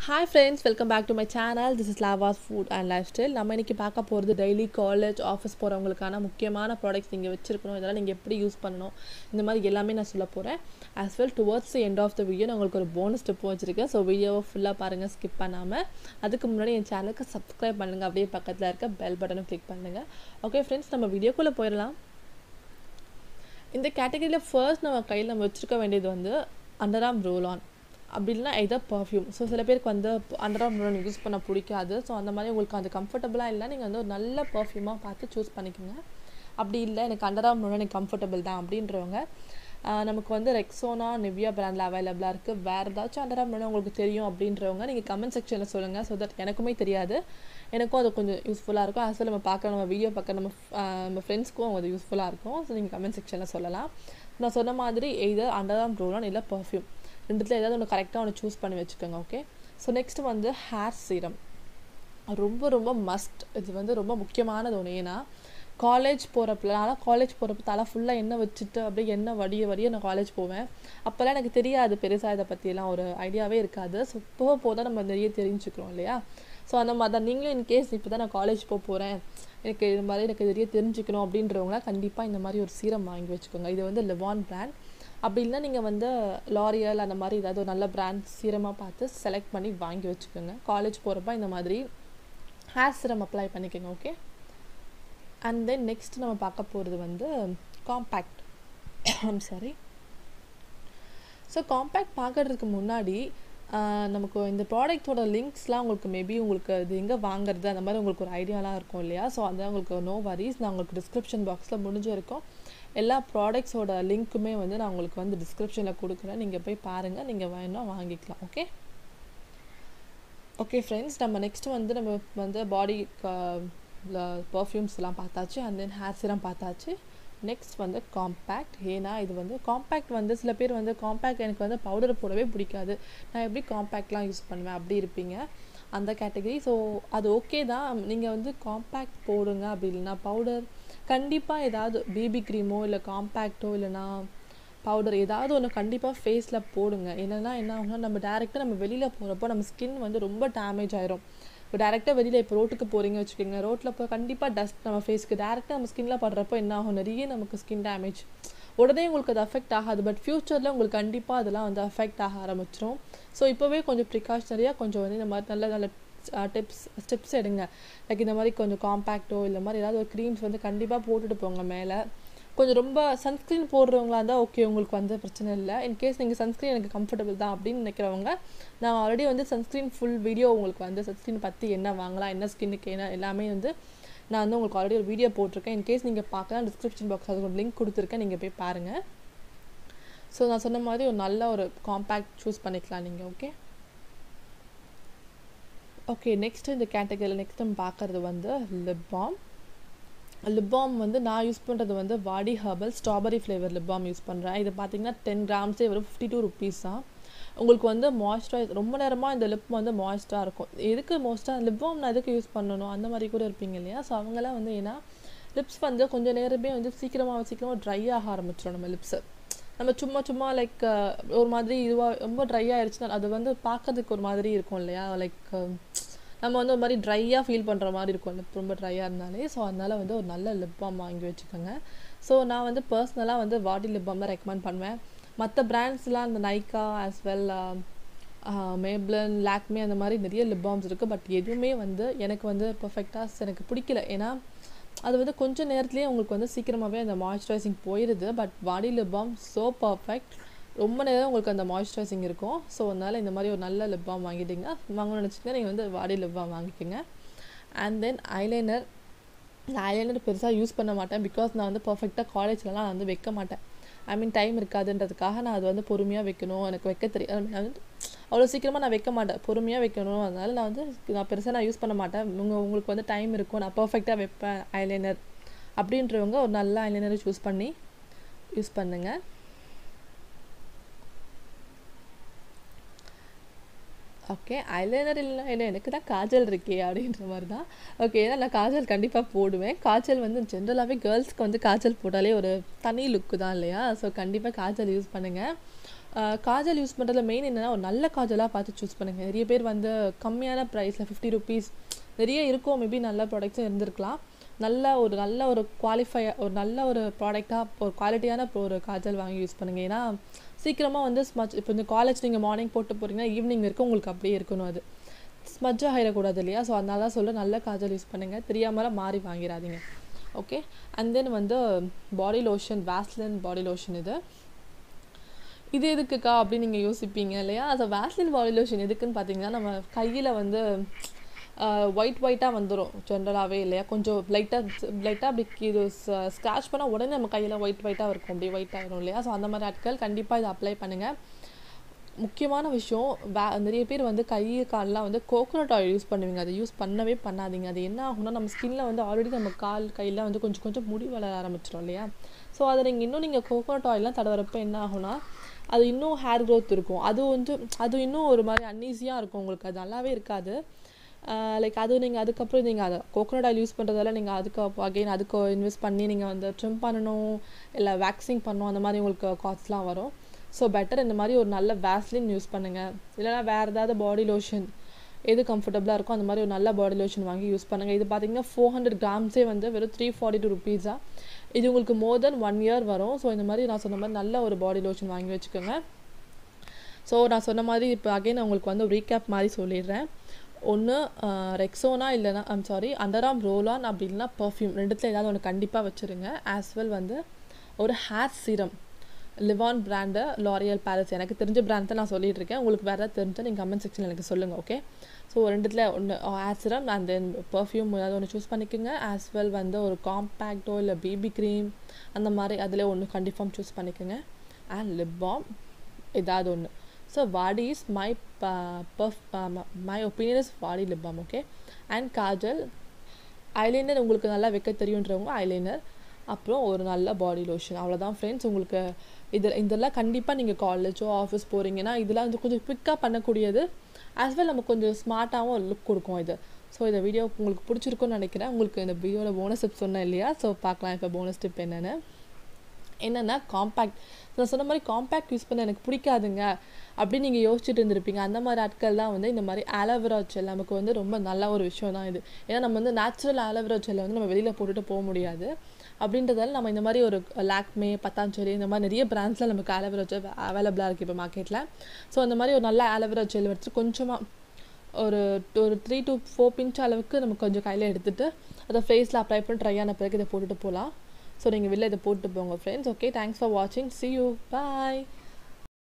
hi friends welcome back to my channel this is லாவாஸ் food and lifestyle நம்ம இன்றைக்கி பார்க்க போகிறது டெய்லி காலேஜ் ஆஃபீஸ் போகிறவங்களுக்கான முக்கியமான ப்ராடக்ட்ஸ் நீங்கள் வச்சுருக்கணும் இதெல்லாம் நீங்கள் எப்படி யூஸ் பண்ணணும் இந்த மாதிரி எல்லாமே நான் சொல்ல போகிறேன் as well towards the end of the video நான் உங்களுக்கு ஒரு போனஸ் ஸ்டெப் வச்சுருக்கேன் ஸோ வீடியோவை ஃபுல்லாக பாருங்கள் ஸ்கிப் பண்ணாமல் அதுக்கு முன்னாடி என் சேனலுக்கு சப்ஸ்கிரைப் பண்ணுங்கள் அப்படியே பக்கத்தில் இருக்க பெல் பட்டனும் கிளிக் பண்ணுங்கள் ஓகே ஃப்ரெண்ட்ஸ் நம்ம வீடியோக்குள்ளே போயிடலாம் இந்த கேட்டகரியில் ஃபர்ஸ்ட் நம்ம கையில் நம்ம வச்சுருக்க வேண்டியது வந்து அண்டராம் ரோல் ஆன் அப்படி இல்லைனா எதோ பர்ஃப்யூம் ஸோ சில பேருக்கு வந்து அண்டராம் ரோல் யூஸ் பண்ண பிடிக்காது ஸோ அந்த மாதிரி உங்களுக்கு அது கம்ஃபர்டபுளாக இல்லை நீங்கள் வந்து ஒரு நல்ல பர்ஃப்யூமாக பார்த்து சூஸ் பண்ணிக்கோங்க அப்படி இல்லை எனக்கு அண்டராம் ரோல் எனக்கு கம்ஃபர்டபுள் தான் அப்படின்றவங்க நமக்கு வந்து ரெக்ஸோனா நிவ்யா பிராண்டில் அவைலபிளாக இருக்குது வேறு ஏதாச்சும் அண்டராம் ரோல் உங்களுக்கு தெரியும் அப்படின்றவங்க நீங்கள் கமெண்ட் செக்ஷனில் சொல்லுங்கள் ஸோ தட் எனக்குமே தெரியாது எனக்கும் அது கொஞ்சம் யூஸ்ஃபுல்லாக இருக்கும் ஆஸ் நம்ம பார்க்குற நம்ம வீடியோ பார்க்க நம்ம நம்ம ஃப்ரெண்ட்ஸ்க்கும் அது யூஸ்ஃபுல்லாக இருக்கும் ஸோ நீங்கள் கமெண்ட் செக்ஷனில் சொல்லலாம் நான் சொன்ன மாதிரி எய்தர் அண்டராம் ரோலான் இல்லை பர்ஃப்யூம் ரெண்டுத்தில் ஏதாவது ஒன்று கரெக்டாக ஒன்று சூஸ் பண்ணி வச்சுக்கோங்க ஓகே ஸோ நெக்ஸ்ட் வந்து ஹேர் சீரம் ரொம்ப ரொம்ப மஸ்ட் இது வந்து ரொம்ப முக்கியமானது ஒன்று ஏன்னா காலேஜ் போகிறப்ப நான் காலேஜ் போகிறப்ப தலை ஃபுல்லாக எண்ணெய் வச்சுட்டு அப்படியே எண்ணெய் வடிய வடிய நான் காலேஜ் போவேன் அப்போல்லாம் எனக்கு தெரியாது பெருசாக இதை பற்றியெல்லாம் ஒரு ஐடியாவே இருக்காது ஸோ போக போக நம்ம நிறைய தெரிஞ்சுக்கிறோம் இல்லையா ஸோ அந்த மாதிரி தான் நீங்களும் இன்கேஸ் இப்போ தான் நான் காலேஜ் போக போகிறேன் எனக்கு இது மாதிரி எனக்கு நிறைய தெரிஞ்சுக்கணும் அப்படின்றவங்களாம் கண்டிப்பாக இந்த மாதிரி ஒரு சீரம் வாங்கி வச்சுக்கோங்க இது வந்து லெவான் பிராண்ட் அப்படி இல்லை நீங்கள் வந்து லாரியல் அந்த மாதிரி ஏதாவது ஒரு நல்ல பிராண்ட் சீரமாக பார்த்து செலக்ட் பண்ணி வாங்கி வச்சுக்கோங்க காலேஜ் போகிறப்ப இந்த மாதிரி ஹேர் சீரம் அப்ளை பண்ணிக்கோங்க ஓகே அண்ட் தென் நெக்ஸ்ட் நம்ம பார்க்க போகிறது வந்து காம்பேக்ட் சாரி ஸோ காம்பேக்ட் பார்க்குறதுக்கு முன்னாடி நமக்கு இந்த ப்ராடக்ட்டோட லிங்க்ஸ்லாம் உங்களுக்கு மேபி உங்களுக்கு இது எங்கே வாங்குறது அந்த மாதிரி உங்களுக்கு ஒரு ஐடியாலாம் இருக்கும் இல்லையா ஸோ அந்த உங்களுக்கு நோ வரிஸ் நான் உங்களுக்கு டிஸ்கிரிப்ஷன் பாக்ஸில் முடிஞ்சு இருக்கும் எல்லா ப்ராடக்ட்ஸோட லிங்க்குமே வந்து நான் உங்களுக்கு வந்து டிஸ்கிரிப்ஷனில் கொடுக்குறேன் நீங்கள் போய் பாருங்கள் நீங்கள் வேணால் வாங்கிக்கலாம் ஓகே ஓகே ஃப்ரெண்ட்ஸ் நம்ம நெக்ஸ்ட் வந்து நம்ம வந்து பாடி பர்ஃப்யூம்ஸ்லாம் பார்த்தாச்சு அண்ட் தென் ஹேர் சீரம் பார்த்தாச்சு நெக்ஸ்ட் வந்து காம்பேக்ட் ஏன்னா இது வந்து காம்பேக்ட் வந்து சில பேர் வந்து காம்பேக்ட் எனக்கு வந்து பவுடர் போடவே பிடிக்காது நான் எப்படி காம்பேக்ட்லாம் யூஸ் பண்ணுவேன் அப்படி இருப்பீங்க அந்த கேட்டகரி ஸோ அது ஓகே தான் நீங்கள் வந்து காம்பேக்ட் போடுங்க அப்படி இல்லைனா பவுடர் கண்டிப்பாக ஏதாவது பேபி க்ரீமோ இல்லை காம்பேக்டோ இல்லைனா பவுடர் ஏதாவது ஒன்று கண்டிப்பாக ஃபேஸில் போடுங்க என்னென்னா என்ன ஆகும்னா நம்ம டேரெக்டாக நம்ம வெளியில் போகிறப்போ நம்ம ஸ்கின் வந்து ரொம்ப டேமேஜ் ஆயிரும் இப்போ டேரெக்டாக வெளியில் இப்போ ரோட்டுக்கு போகிறீங்க வச்சுக்கோங்க ரோட்டில் போய் கண்டிப்பாக டஸ்ட் நம்ம ஃபேஸ்க்கு டேரெக்டாக நம்ம ஸ்கின்ல படுறப்போ என்ன ஆகும் நிறைய நமக்கு ஸ்கின் டேமேஜ் உடனே உங்களுக்கு அது அஃபெக்ட் ஆகாது பட் ஃப்யூச்சரில் உங்களுக்கு கண்டிப்பாக அதெல்லாம் வந்து அஃபெக்ட் ஆக ஆரம்பிச்சிடும் ஸோ இப்போவே கொஞ்சம் ப்ரிகாஷனரியாக கொஞ்சம் வந்து இந்த மாதிரி நல்ல நல்ல டிப்ஸ் ஸ்டெப்ஸ் எடுங்க லைக் இந்த மாதிரி கொஞ்சம் காம்பேக்டோ இல்லை மாதிரி ஏதாவது ஒரு க்ரீம்ஸ் வந்து கண்டிப்பாக போட்டுட்டு போங்க மேலே கொஞ்சம் ரொம்ப சன்ஸ்க்ரீன் போடுறவங்களா இருந்தால் ஓகே உங்களுக்கு வந்து பிரச்சனை இல்லை இன்கேஸ் நீங்கள் சன்ஸ்க்ரீன் எனக்கு கம்ஃபர்டபுள் தான் அப்படின்னு நினைக்கிறவங்க நான் ஆல்ரெடி வந்து சன்ஸ்க்ரீன் ஃபுல் வீடியோ உங்களுக்கு வந்து சன்ஸ்க்ரீன் பற்றி என்ன வாங்கலாம் என்ன ஸ்கின்னுக்கு என்ன எல்லாமே வந்து நான் வந்து உங்களுக்கு ஆல்ரெடி ஒரு வீடியோ போட்டிருக்கேன் இன்கேஸ் நீங்கள் பார்க்கலாம் டிஸ்கிரிப்ஷன் பாக்ஸ் அதுக்கு ஒரு லிங்க் கொடுத்துருக்கேன் நீங்கள் போய் பாருங்கள் ஸோ நான் சொன்ன மாதிரி ஒரு நல்ல ஒரு காம்பேக்ட் சூஸ் பண்ணிக்கலாம் நீங்கள் ஓகே ஓகே நெக்ஸ்ட் இந்த கேட்டகரியில் நெக்ஸ்ட் நம்ம பார்க்குறது வந்து லிப் பாம் லிப் பாம் வந்து நான் யூஸ் பண்ணுறது வந்து Vaadi herbal strawberry flavour lip balm use பண்ணுறேன் இது பார்த்தீங்கன்னா டென் கிராம்ஸே வரும் ஃபிஃப்டி டூ ருபீஸ் தான் உங்களுக்கு வந்து மாய்ஸ்சரைஸ் ரொம்ப நேரமாக இந்த லிப் வந்து மாய்ஸ்டாக இருக்கும் எதுக்கு மோஸ்ட்டாக லிப் பாம் நான் எதுக்கு யூஸ் பண்ணணும் அந்த மாதிரி கூட இருப்பீங்க இல்லையா ஸோ அவங்களாம் வந்து ஏன்னா லிப்ஸ் வந்து கொஞ்சம் நேரமே வந்து சீக்கிரமாக சீக்கிரமாக ட்ரை ஆக ஆரம்பிச்சிடும் நம்ம லிப்ஸு நம்ம சும்மா சும்மா லைக் ஒரு மாதிரி இதுவாக ரொம்ப ட்ரை ஆயிடுச்சுன்னா அது வந்து பார்க்கறதுக்கு ஒரு மாதிரி இருக்கும் இல்லையா லைக் நம்ம வந்து ஒரு மாதிரி ட்ரையாக ஃபீல் பண்ணுற மாதிரி இருக்கும் லிப் ரொம்ப ட்ரையாக இருந்தாலே ஸோ அதனால் வந்து ஒரு நல்ல லிப் பாம் வாங்கி வச்சுக்கோங்க ஸோ நான் வந்து பர்சனலாக வந்து பாடி லிப் பாம் தான் ரெக்கமெண்ட் பண்ணுவேன் மற்ற பிராண்ட்ஸ்லாம் இந்த Nykaa as well Maybelline Lakme அந்த மாதிரி நிறைய லிப் பாம்ஸ் இருக்குது பட் எதுவுமே வந்து எனக்கு வந்து பர்ஃபெக்டாக எனக்கு பிடிக்கல ஏன்னா அது வந்து கொஞ்சம் நேரத்துலேயே உங்களுக்கு வந்து சீக்கிரமாகவே அந்த மாய்ஸ்சரைசிங் போயிடுது but body lip balm so perfect ரொம்ப நேரம் உங்களுக்கு அந்த மாய்ஸ்சரைசிங் இருக்கும் ஸோ அதனால் இந்த மாதிரி ஒரு நல்ல லிப் பாம் வாங்கிட்டீங்கன்னா வாங்கணும்னு நினச்சிங்கன்னா நீங்கள் வந்து பாடி லிப் பாம் வாங்கிக்கோங்க அண்ட் தென் ஐலைனர் நான் ஐலைனர் பெருசாக யூஸ் பண்ண மாட்டேன் பிகாஸ் நான் வந்து பர்ஃபெக்டாக காலேஜ்லலாம் நான் வந்து வைக்க மாட்டேன் ஐ மீன் டைம் இருக்காதுன்றதுக்காக நான் அது வந்து பொறுமையாக வைக்கணும் எனக்கு வைக்க தெரியும் நான் வந்து அவ்வளோ சீக்கிரமாக நான் வைக்க மாட்டேன் பொறுமையாக வைக்கணும் அதனால நான் வந்து நான் பெருசாக நான் யூஸ் பண்ண மாட்டேன் உங்கள் உங்களுக்கு வந்து டைம் இருக்கும் நான் பர்ஃபெக்டாக வைப்பேன் ஐலைனர் அப்படின்றவங்க ஒரு நல்ல ஐலைனரை சூஸ் பண்ணி யூஸ் பண்ணுங்கள் ஓகே ஐலைனர் இல்லை என்ன எனக்கு தான் காஜல் இருக்கே அப்படின்ற மாதிரி தான் ஓகே ஏன்னா நான் காஜல் கண்டிப்பாக போடுவேன் காஜல் வந்து ஜென்ரலாகவே கேர்ள்ஸ்க்கு வந்து காஜல் போட்டாலே ஒரு தனி லுக்கு தான் இல்லையா ஸோ கண்டிப்பாக காஜல் யூஸ் பண்ணுங்கள் ஆஹ் காஜல் யூஸ் பண்ணுறதுல மெயின் என்னென்னா ஒரு நல்ல காஜலாக பார்த்து சூஸ் பண்ணுங்கள் நிறைய பேர் வந்து கம்மியான ப்ரைஸில் ஃபிஃப்டி ருபீஸ் நிறைய இருக்கும் மேபி நல்ல ப்ராடக்ட்ஸும் இருந்திருக்கலாம் நல்ல ஒரு நல்ல ஒரு குவாலிஃபை ஒரு நல்ல ஒரு ப்ராடக்டாக ஒரு குவாலிட்டியான ஒரு காஜல் வாங்கி யூஸ் பண்ணுங்கள் ஏன்னா சீக்கிரமாக வந்து ஸ்மச் இப்போ இந்த காலேஜ் நீங்கள் மார்னிங் போட்டு போகிறீங்கன்னா ஈவினிங் வரைக்கும் உங்களுக்கு அப்படியே இருக்கணும் அது ஸ்மஜ்ஜாக ஆகிடக்கூடாது இல்லையா ஸோ அதனால தான் சொல்ல நல்ல காஜல் யூஸ் பண்ணுங்கள் தெரியாமல மாறி வாங்கிடாதீங்க ஓகே அண்ட் தென் வந்து body lotion Vaseline body lotion இது இது எதுக்குக்கா அப்படின்னு நீங்கள் யோசிப்பீங்க இல்லையா அது வேஸ்லின் பாடி லோஷன் எதுக்குன்னு பார்த்தீங்கன்னா நம்ம கையில் வந்து ஒயிட் ஒயிட்டாக வந்துடும் ஜென்ரலாகவே இல்லையா கொஞ்சம் லைட்டாக லைட்டாக அப்படி இது ஸ்க்ராச் பண்ணால் உடனே நம்ம கையில் ஒயிட் ஒயிட்டாக இருக்கும் அப்படி ஒயிட் ஆகிடும் இல்லையா ஸோ அந்த மாதிரி ஆட்கள் கண்டிப்பாக இதை அப்ளை பண்ணுங்கள் முக்கியமான விஷயம் வே நிறைய பேர் வந்து கை கால்லாம் வந்து கோகோனட் ஆயில் யூஸ் பண்ணுவீங்க அதை யூஸ் பண்ணவே பண்ணாதீங்க அது என்ன ஆகும்னா நம்ம ஸ்கின்ல வந்து ஆல்ரெடி நம்ம கால் கையில் வந்து கொஞ்சம் கொஞ்சம் முடி வளர ஆரம்பிச்சிடும் இல்லையா ஸோ அதை நீங்கள் இன்னும் நீங்கள் கோகோனட் ஆயிலெலாம் தடவுறப்ப என்ன ஆகும்னா அது இன்னும் ஹேர் க்ரோத் இருக்கும் அது வந்து அது இன்னும் ஒரு மாதிரி அன்ஈஸியாக இருக்கும் உங்களுக்கு அது நல்லாவே இருக்காது லைக் அது நீங்கள் அதுக்கப்புறம் நீங்கள் அதை கோகோனட் ஆயில் யூஸ் பண்ணுறதால நீங்கள் அதுக்கு அகெயின் அதுக்கு இன்வெஸ்ட் பண்ணி நீங்கள் வந்து ட்ரிம் பண்ணணும் இல்லை வேக்சிங் பண்ணணும் அந்த மாதிரி உங்களுக்கு காஸ்ட்லாம் வரும் ஸோ பெட்டர் இந்த மாதிரி ஒரு நல்ல வேஸ்லின் யூஸ் பண்ணுங்கள் இல்லைனா வேறு ஏதாவது பாடி லோஷன் எது கம்ஃபர்டபுளாக இருக்கோ அந்த மாதிரி ஒரு நல்ல பாடி லோஷன் வாங்கி யூஸ் பண்ணுங்கள் இது பார்த்தீங்கன்னா ஃபோர் ஹண்ட்ரட் கிராம்ஸே வந்து வெறும் த்ரீ ஃபார்ட்டி டூ ருபீஸாக இது உங்களுக்கு மோர் தென் ஒன் இயர் வரும் ஸோ இந்த மாதிரி நான் சொன்ன மாதிரி நல்ல ஒரு பாடி லோஷன் வாங்கி வச்சுக்கோங்க ஸோ நான் சொன்ன மாதிரி இப்போ அகைன் உங்களுக்கு வந்து ரீகேப் மாதிரி சொல்லிடுறேன் ஒன்று ரெக்ஸோனா இல்லைனா ஐம் சாரி அண்டராம் ரோலான் அப்படி இல்லைனா பர்ஃப்யூம் ரெண்டுத்தில் ஏதாவது ஒன்று கண்டிப்பாக வச்சுருங்க ஆஸ் வெல் வந்து ஒரு hair serum Livon brand L'Oreal பேலஸ் எனக்கு தெரிஞ்ச பிராண்ட் தான் நான் சொல்லிட்டு இருக்கேன் உங்களுக்கு வேறு ஏதாவது தெரிஞ்சால் நீங்கள் கமெண்ட் செக்ஷனில் எனக்கு சொல்லுங்கள் ஓகே ஸோ ரெண்டுத்தில் ஒன்று ஹேர் சிரம் அண்ட் தென் பர்ஃப்யூம் ஏதாவது ஒன்று சூஸ் பண்ணிக்கோங்க ஆஸ் வெல் வந்து ஒரு காம்பேக்டோ இல்லை பேபி க்ரீம் அந்த மாதிரி அதில் ஒன்று கண்டிப்பாக சூஸ் பண்ணிக்கோங்க அண்ட் லிப் பாம் ஏதாவது ஒன்று ஸோ வாடி இஸ் மை பர்ஃப் my opinion is Vaadi lip balm okay and kajal eyeliner உங்களுக்கு நல்லா வைக்க தெரியுன்றவங்க ஐலைனர் அப்புறம் ஒரு நல்ல பாடி லோஷன் அவ்வளோதான் ஃப்ரெண்ட்ஸ் உங்களுக்கு இது இதெல்லாம் கண்டிப்பாக நீங்கள் காலேஜோ ஆஃபீஸ் போகிறீங்கன்னா இதெல்லாம் வந்து கொஞ்சம் குவிக்காக பண்ணக்கூடியது ஆஸ் வெல் நம்ம கொஞ்சம் ஸ்மார்ட்டாகவும் லுக் கொடுக்கும் இது ஸோ இந்த வீடியோ உங்களுக்கு பிடிச்சிருக்குன்னு நினைக்கிறேன் உங்களுக்கு இந்த வீடியோவில் போனஸ் டிப் சொன்னேன் இல்லையா ஸோ பார்க்கலாம் இப்போ போனஸ் டிப் என்னென்னு என்னென்னா காம்பேக்ட் நான் சொன்ன மாதிரி காம்பேக்ட் யூஸ் பண்ண எனக்கு பிடிக்காதுங்க அப்படின்னு நீங்கள் யோசிச்சுட்டு இருந்திருப்பீங்க அந்த மாதிரி ஆட்கள் தான் வந்து இந்த மாதிரி ஆலோவேரா ஜெல் நமக்கு வந்து ரொம்ப நல்ல ஒரு விஷயம் தான் இது ஏன்னா நம்ம வந்து நேச்சுரல் ஆலோவேரா ஜெல்லை வந்து நம்ம வெளியில் போட்டுட்டு போக முடியாது அப்படின்றதால நம்ம இந்த மாதிரி ஒரு லாக்மே பத்தாஞ்சலி இந்த மாதிரி நிறைய பிராண்ட்ஸில் நமக்கு ஆலோவேரா ஜெல் அவைலபிளாக இருக்குது இப்போ மார்க்கெட்டில் ஸோ அந்த மாதிரி ஒரு நல்ல ஆலோவேரா ஜெல் வச்சு கொஞ்சமாக ஒரு ஒரு த்ரீ டு ஃபோர் பிஞ்ச் அளவுக்கு நம்ம கொஞ்சம் கையில் எடுத்துகிட்டு அதை ஃபேஸில் அப்ளை பண்ணி ட்ரை ஆன பிறகு இதை போட்டுட்டு போகலாம் ஸோ நீங்கள் வெளில இதை போட்டு போங்க ஃப்ரெண்ட்ஸ் ஓகே தேங்க்ஸ் ஃபார் வாட்சிங் சி யூ பாய்